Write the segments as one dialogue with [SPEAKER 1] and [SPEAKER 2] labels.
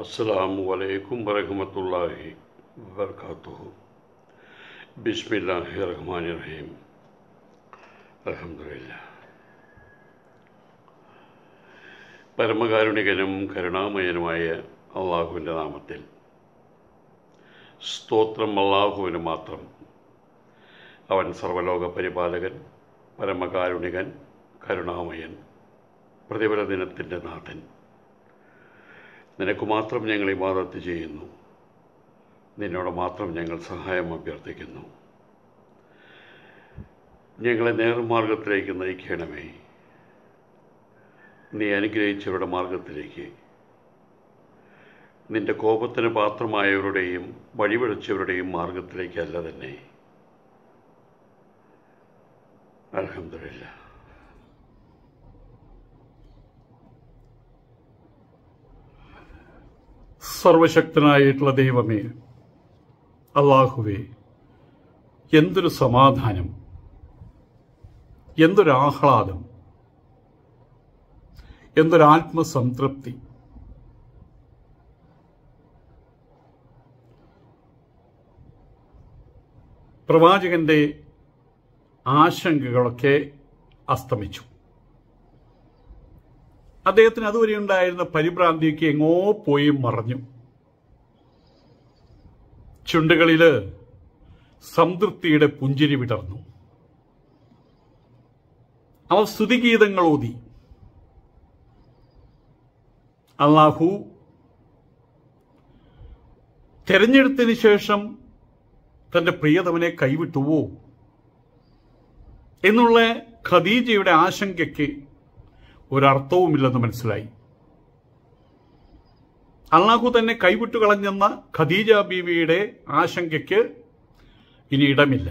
[SPEAKER 1] അസ്സലാമു അലൈക്കും വറഹമത്തല്ലാഹി വബർക്കാത്തുഹു ബിസ്മില്ലാഹി റഹ്മാൻ റഹീം അലഹമില്ല പരമകാരുണികനും കരുണാമയനുമായ അള്ളാഹുവിൻ്റെ നാമത്തിൽ സ്തോത്രം അള്ളാഹുവിന് മാത്രം അവൻ സർവലോക പരിപാലകൻ പരമകാരുണികൻ കരുണാമയൻ പ്രതിഫല ദിനത്തിൻ്റെ നാഥൻ നിനക്ക് മാത്രം ഞങ്ങൾ ഇബാദത്ത് ചെയ്യുന്നു നിന്നോട് മാത്രം ഞങ്ങൾ സഹായം അഭ്യർത്ഥിക്കുന്നു ഞങ്ങളെ നേർമാർഗത്തിലേക്ക് നയിക്കണമേ നീ അനുഗ്രഹിച്ചവരുടെ മാർഗത്തിലേക്ക് നിന്റെ കോപത്തിന് പാത്രമായവരുടെയും വഴിപിഴച്ചവരുടെയും മാർഗത്തിലേക്കല്ല തന്നെ അലഹമില്ല
[SPEAKER 2] സർവശക്തനായിട്ടുള്ള ദൈവമേ അള്ളാഹുവേ എന്തൊരു സമാധാനം എന്തൊരു ആഹ്ലാദം എന്തൊരു ആത്മസംതൃപ്തി പ്രവാചകന്റെ ആശങ്കകളൊക്കെ അസ്തമിച്ചു അദ്ദേഹത്തിന് അതുവരെ ഉണ്ടായിരുന്ന പരിഭ്രാന്തിയൊക്കെ എങ്ങോ പോയി മറഞ്ഞു ചുണ്ടുകളില് സംതൃപ്തിയുടെ പുഞ്ചിരി വിടർന്നു അവ സ്തുതിഗീതങ്ങൾ ഓതി അള്ളാഹു തെരഞ്ഞെടുത്തതിന് ശേഷം തന്റെ പ്രിയതമനെ കൈവിട്ടുവോ എന്നുള്ള ഖദീജയുടെ ആശങ്കയ്ക്ക് ഒരർത്ഥവുമില്ലെന്ന് മനസ്സിലായി അള്ളാഹു തന്നെ കൈവിട്ടു കളഞ്ഞെന്ന ഖദീജ ബീവിയുടെ ആശങ്കയ്ക്ക് ഇനി ഇടമില്ല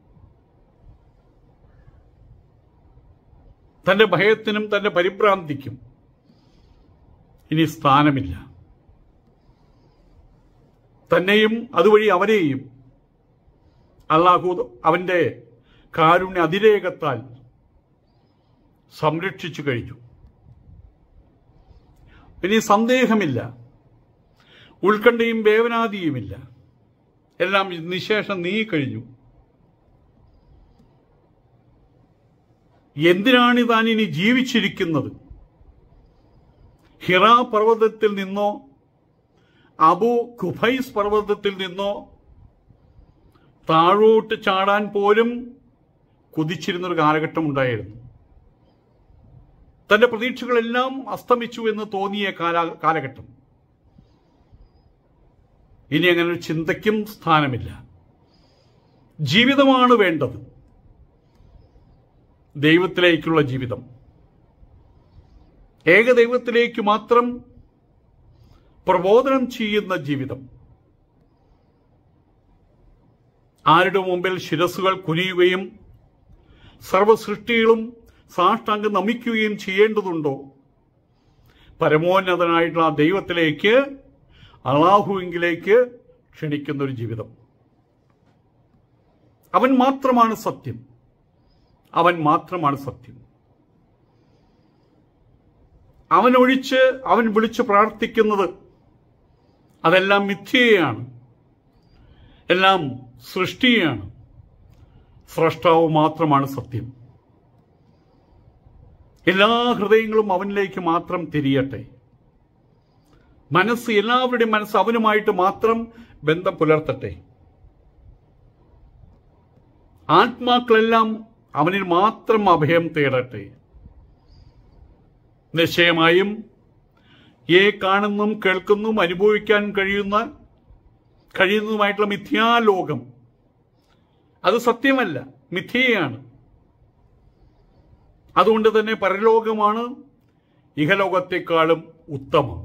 [SPEAKER 2] തന്റെ ഭയത്തിനും തന്റെ പരിഭ്രാന്തിക്കും ഇനി സ്ഥാനമില്ല തന്നെയും അതുവഴി അവരെയും അള്ളാഹു അവന്റെ കാരുണ്യ അതിരേകത്താൽ സംരക്ഷിച്ചു കഴിഞ്ഞു ഇനി സന്ദേഹമില്ല ഉത്കണ്ഠയും വേവനാദിയുമില്ല എല്ലാം നിശേഷം നീങ്ങിക്കഴിഞ്ഞു എന്തിനാണ് താൻ ഇനി ജീവിച്ചിരിക്കുന്നത് ഹിറ പർവ്വതത്തിൽ നിന്നോ അബു ഖുഫൈസ് പർവ്വതത്തിൽ നിന്നോ താഴോട്ട് ചാടാൻ പോലും കുതിച്ചിരുന്നൊരു കാലഘട്ടം ഉണ്ടായിരുന്നു തന്റെ പ്രതീക്ഷകളെല്ലാം അസ്തമിച്ചു എന്ന് തോന്നിയ കാല കാലഘട്ടം ഇനി അങ്ങനെ ഒരു ചിന്തയ്ക്കും സ്ഥാനമില്ല ജീവിതമാണ് വേണ്ടത് ദൈവത്തിലേക്കുള്ള ജീവിതം ഏകദൈവത്തിലേക്ക് മാത്രം പ്രബോധനം ചെയ്യുന്ന ജീവിതം ആരുടെ മുമ്പിൽ ശിരസുകൾ കുനിയുകയും സർവസൃഷ്ടികളും സാഷ്ടാംഗം നമിക്കുകയും ചെയ്യേണ്ടതുണ്ടോ പരമോന്നതനായിട്ടുള്ള ആ ദൈവത്തിലേക്ക് അള്ളാഹുവിങ്കിലേക്ക് ക്ഷണിക്കുന്ന ഒരു ജീവിതം അവൻ മാത്രമാണ് സത്യം അവൻ മാത്രമാണ് സത്യം അവനൊഴിച്ച് അവൻ വിളിച്ച് പ്രാർത്ഥിക്കുന്നത് അതെല്ലാം മിഥ്യയാണ് എല്ലാം സൃഷ്ടിയാണ് സ്രഷ്ടാവ് മാത്രമാണ് സത്യം എല്ലാ ഹൃദയങ്ങളും അവനിലേക്ക് മാത്രം തിരിയട്ടെ മനസ്സ് എല്ലാവരുടെയും മനസ്സ് അവനുമായിട്ട് മാത്രം ബന്ധം പുലർത്തട്ടെ ആത്മാക്കളെല്ലാം അവനിൽ മാത്രം അഭയം തേടട്ടെ നിശ്ചയമായും ഏ കാണുന്നും കേൾക്കുന്നും അനുഭവിക്കാൻ കഴിയുന്ന കഴിയുന്നതുമായിട്ടുള്ള മിഥ്യാലോകം അത് സത്യമല്ല മിഥ്യയാണ് അതുകൊണ്ട് തന്നെ പരലോകമാണ് ഇഹലോകത്തെക്കാളും ഉത്തമം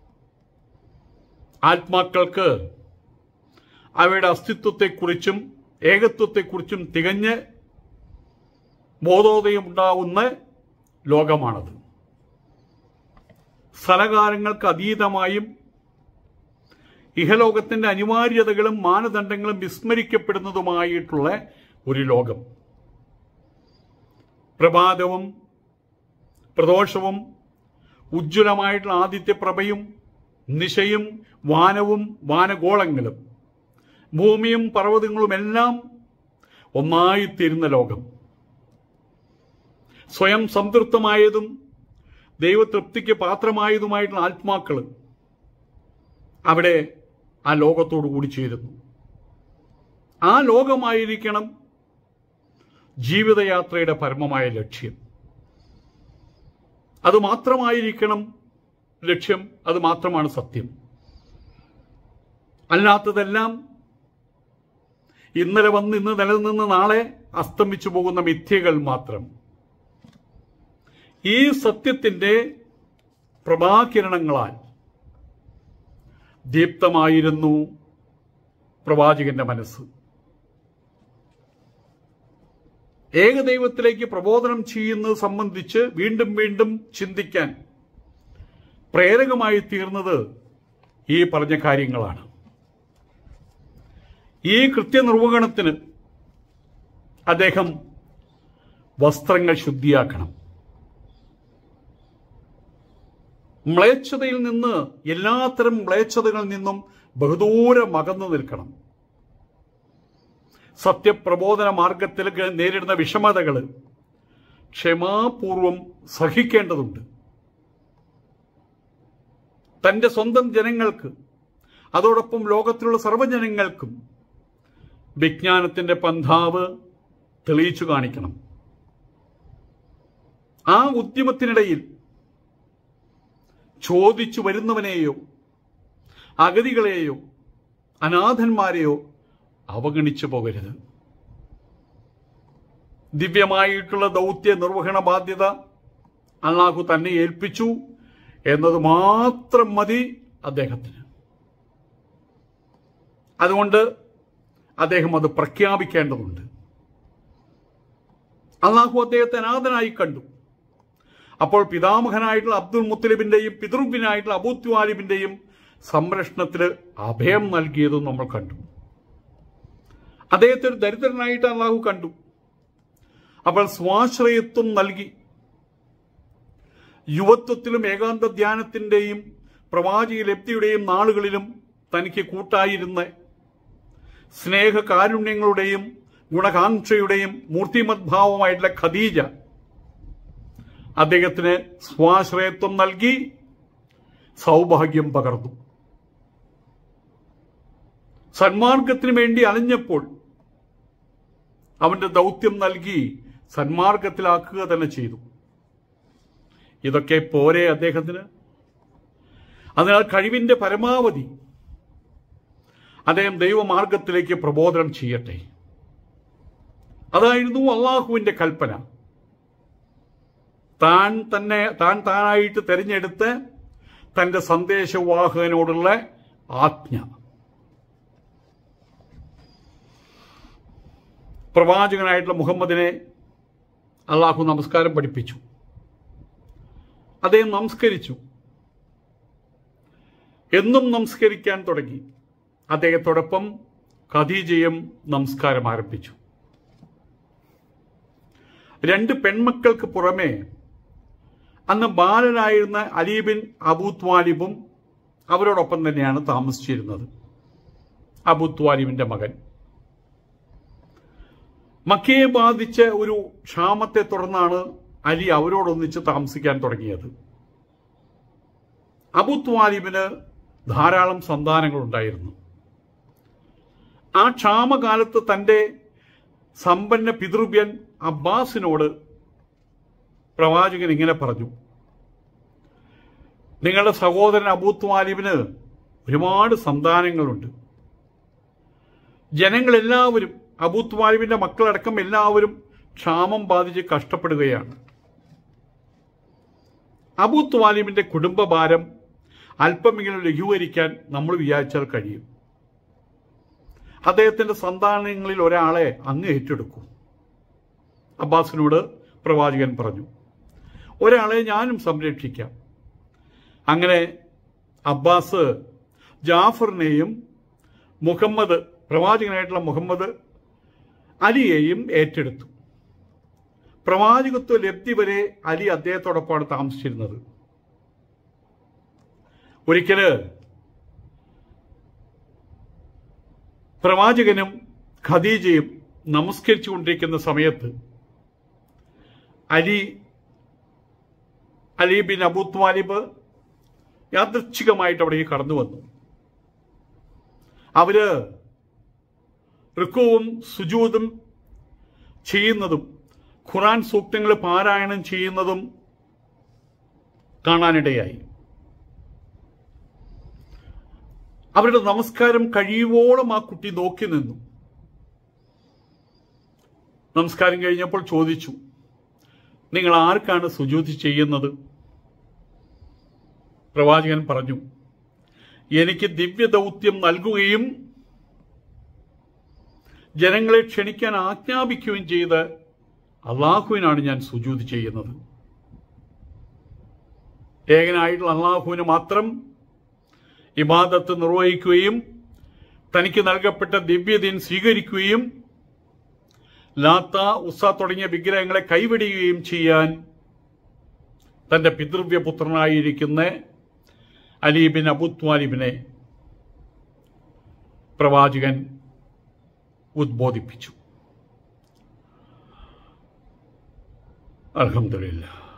[SPEAKER 2] ആത്മാക്കൾക്ക് അവയുടെ അസ്തിത്വത്തെക്കുറിച്ചും ഏകത്വത്തെക്കുറിച്ചും തികഞ്ഞ് ബോധോദയം ഉണ്ടാവുന്ന ലോകമാണത് സ്ഥലകാലങ്ങൾക്ക് അതീതമായും ഇഹലോകത്തിന്റെ അനിവാര്യതകളും മാനദണ്ഡങ്ങളും വിസ്മരിക്കപ്പെടുന്നതുമായിട്ടുള്ള ഒരു ലോകം പ്രഭാതവും പ്രദോഷവും ഉജ്ജ്വലമായിട്ടുള്ള ആദിത്യ പ്രഭയും നിശയും വാനവും വാനഗോളങ്ങളും ഭൂമിയും പർവ്വതങ്ങളുമെല്ലാം ഒന്നായിത്തീരുന്ന ലോകം സ്വയം സംതൃപ്തമായതും ദൈവതൃപ്തിക്ക് പാത്രമായതുമായിട്ടുള്ള ആത്മാക്കൾ അവിടെ ആ ലോകത്തോടു കൂടി ചേരുന്നു ആ ലോകമായിരിക്കണം ജീവിതയാത്രയുടെ പരമമായ ലക്ഷ്യം അത് മാത്രമായിരിക്കണം ലക്ഷ്യം അത് മാത്രമാണ് സത്യം അല്ലാത്തതെല്ലാം ഇന്നലെ വന്ന് ഇന്ന് നിലനിന്ന് നാളെ അസ്തമിച്ചു പോകുന്ന മിഥ്യകൾ മാത്രം ഈ സത്യത്തിന്റെ പ്രഭാകിരണങ്ങളാൽ ദീപ്തമായിരുന്നു പ്രവാചകന്റെ മനസ്സ് ഏകദൈവത്തിലേക്ക് പ്രബോധനം ചെയ്യുന്നത് സംബന്ധിച്ച് വീണ്ടും വീണ്ടും ചിന്തിക്കാൻ പ്രേരകമായി തീർന്നത് ഈ പറഞ്ഞ കാര്യങ്ങളാണ് ഈ കൃത്യനിർവഹണത്തിന് അദ്ദേഹം വസ്ത്രങ്ങൾ ശുദ്ധിയാക്കണം മ്ലേച്ഛതയിൽ നിന്ന് എല്ലാത്തരം മ്ലേച്ഛതകളിൽ നിന്നും ബഹുദൂരം അകന്നു നിൽക്കണം സത്യപ്രബോധന മാർഗത്തിൽ നേരിടുന്ന വിഷമതകൾ ക്ഷമാപൂർവം സഹിക്കേണ്ടതുണ്ട് തന്റെ സ്വന്തം ജനങ്ങൾക്ക് അതോടൊപ്പം ലോകത്തിലുള്ള സർവ്വജനങ്ങൾക്കും വിജ്ഞാനത്തിന്റെ പന്ഥാവ് തെളിയിച്ചു കാണിക്കണം ആ ഉദ്യമത്തിനിടയിൽ ചോദിച്ചു വരുന്നവനെയോ അഗതികളെയോ അനാഥന്മാരെയോ അവഗണിച്ചു പോകരുത് ദിവ്യമായിട്ടുള്ള ദൗത്യ നിർവഹണ ബാധ്യത അള്ളാഹു തന്നെ ഏൽപ്പിച്ചു എന്നത് മാത്രം മതി അദ്ദേഹത്തിന് അതുകൊണ്ട് അദ്ദേഹം അത് പ്രഖ്യാപിക്കേണ്ടതുണ്ട് അള്ളാഹു അദ്ദേഹത്തെ അനാഥനായി കണ്ടു അപ്പോൾ പിതാമഹനായിട്ടുള്ള അബ്ദുൽ മുത്തലിബിന്റെയും പിതൃവിനായിട്ടുള്ള അബൂത്വാലിബിന്റെയും സംരക്ഷണത്തിന് അഭയം നൽകിയതും നമ്മൾ കണ്ടു അദ്ദേഹത്തെ ഒരു ദരിദ്രനായിട്ട് അള്ളാഹു കണ്ടു അപ്പോൾ സ്വാശ്രയത്വം നൽകി യുവത്വത്തിലും ഏകാന്ത ധ്യാനത്തിന്റെയും പ്രവാചക ലബ്ധിയുടെയും നാളുകളിലും തനിക്ക് കൂട്ടായിരുന്ന സ്നേഹകാരുണ്യങ്ങളുടെയും ഗുണകാംക്ഷയുടെയും മൂർത്തിമദ്ഭാവമായിട്ടുള്ള ഖദീജ അദ്ദേഹത്തിന് സ്വാശ്രയത്വം നൽകി സൗഭാഗ്യം പകർന്നു സന്മാർഗത്തിന് വേണ്ടി അലഞ്ഞപ്പോൾ അവന്റെ ദൗത്യം നൽകി സന്മാർഗത്തിലാക്കുക തന്നെ ചെയ്തു ഇതൊക്കെ പോരെ അദ്ദേഹത്തിന് അതിനാൽ കഴിവിന്റെ പരമാവധി അദ്ദേഹം ദൈവമാർഗത്തിലേക്ക് പ്രബോധനം ചെയ്യട്ടെ അതായിരുന്നു അള്ളാഹുവിന്റെ കൽപ്പന താൻ തന്നെ താൻ താനായിട്ട് തെരഞ്ഞെടുത്ത് തന്റെ സന്ദേശവാഹകനോടുള്ള ആജ്ഞ പ്രവാചകനായിട്ടുള്ള മുഹമ്മദിനെ അള്ളാഹു നമസ്കാരം പഠിപ്പിച്ചു അദ്ദേഹം നമസ്കരിച്ചു എന്നും നമസ്കരിക്കാൻ തുടങ്ങി അദ്ദേഹത്തോടൊപ്പം ഖദീജയും നമസ്കാരം ആരംഭിച്ചു രണ്ട് പെൺമക്കൾക്ക് പുറമെ അന്ന് ബാലനായിരുന്ന അലീബിൻ അബൂത്വാലിബും അവരോടൊപ്പം തന്നെയാണ് താമസിച്ചിരുന്നത് അബൂത്വാലിബിന്റെ മകൻ മക്കയെ ബാധിച്ച ഒരു ക്ഷാമത്തെ തുടർന്നാണ് അലി അവരോടൊന്നിച്ച് താമസിക്കാൻ തുടങ്ങിയത് അബുത്വാലിബിന് ധാരാളം സന്താനങ്ങളുണ്ടായിരുന്നു ആ ക്ഷാമകാലത്ത് തന്റെ സമ്പന്ന പിതൃവ്യൻ അബ്ബാസിനോട് പ്രവാചകൻ ഇങ്ങനെ പറഞ്ഞു നിങ്ങളുടെ സഹോദരൻ അബൂത്വാലിബിന് ഒരുപാട് സന്താനങ്ങളുണ്ട് ജനങ്ങളെല്ലാവരും അബൂത്വാലിബിന്റെ മക്കളടക്കം എല്ലാവരും ക്ഷാമം ബാധിച്ച് കഷ്ടപ്പെടുകയാണ് അബൂത്വാലിബിന്റെ കുടുംബഭാരം അല്പമെങ്കിലും ലഘൂകരിക്കാൻ നമ്മൾ വിചാരിച്ചാൽ കഴിയും അദ്ദേഹത്തിന്റെ സന്താനങ്ങളിൽ ഒരാളെ അങ്ങ് ഏറ്റെടുക്കൂ അബ്ബാസിനോട് പ്രവാചകൻ പറഞ്ഞു ഒരാളെ ഞാനും സംരക്ഷിക്കാം അങ്ങനെ അബ്ബാസ് ജാഫറിനെയും മുഹമ്മദ് പ്രവാചകനായിട്ടുള്ള മുഹമ്മദ് അലിയെയും ഏറ്റെടുത്തു പ്രവാചകത്വ ലബ്ധി വരെ അലി അദ്ദേഹത്തോടൊപ്പമാണ് താമസിച്ചിരുന്നത് ഒരിക്കല് പ്രവാചകനും ഖദീജയും നമസ്കരിച്ചുകൊണ്ടിരിക്കുന്ന സമയത്ത് Ali Ali bin Abu Talib യാദൃച്ഛികമായിട്ട് അവിടേക്ക് കടന്നു വന്നു അവര് ഋക്കുവും സുജൂതും ചെയ്യുന്നതും ഖുറാൻ സൂക്തങ്ങൾ പാരായണം ചെയ്യുന്നതും കാണാനിടയായി അവരുടെ നമസ്കാരം കഴിയുവോളം ആ കുട്ടി നോക്കി നിന്നു നമസ്കാരം കഴിഞ്ഞപ്പോൾ ചോദിച്ചു നിങ്ങൾ ആർക്കാണ് സുജൂതി ചെയ്യുന്നത് പ്രവാചകൻ പറഞ്ഞു എനിക്ക് ദിവ്യദൗത്യം നൽകുകയും ജനങ്ങളെ ക്ഷണിക്കാൻ ആജ്ഞാപിക്കുകയും ചെയ്ത് അള്ളാഹുവിനാണ് ഞാൻ സുജൂതി ചെയ്യുന്നത് ഏകനായിട്ടുള്ള അള്ളാഹുവിന് മാത്രം ഇബാദത്ത് നിർവഹിക്കുകയും തനിക്ക് നൽകപ്പെട്ട ദിവ്യതീൻ സ്വീകരിക്കുകയും ലാത്ത ഉസ തുടങ്ങിയ വിഗ്രഹങ്ങളെ കൈവെടിയുകയും ചെയ്യാൻ തന്റെ പിതൃവ്യപുത്രനായിരിക്കുന്ന അലീബിൻ അബുത്വാലിബിനെ പ്രവാചകൻ ഉദ്ബോധിപ്പിച്ചു അലഹമില്ല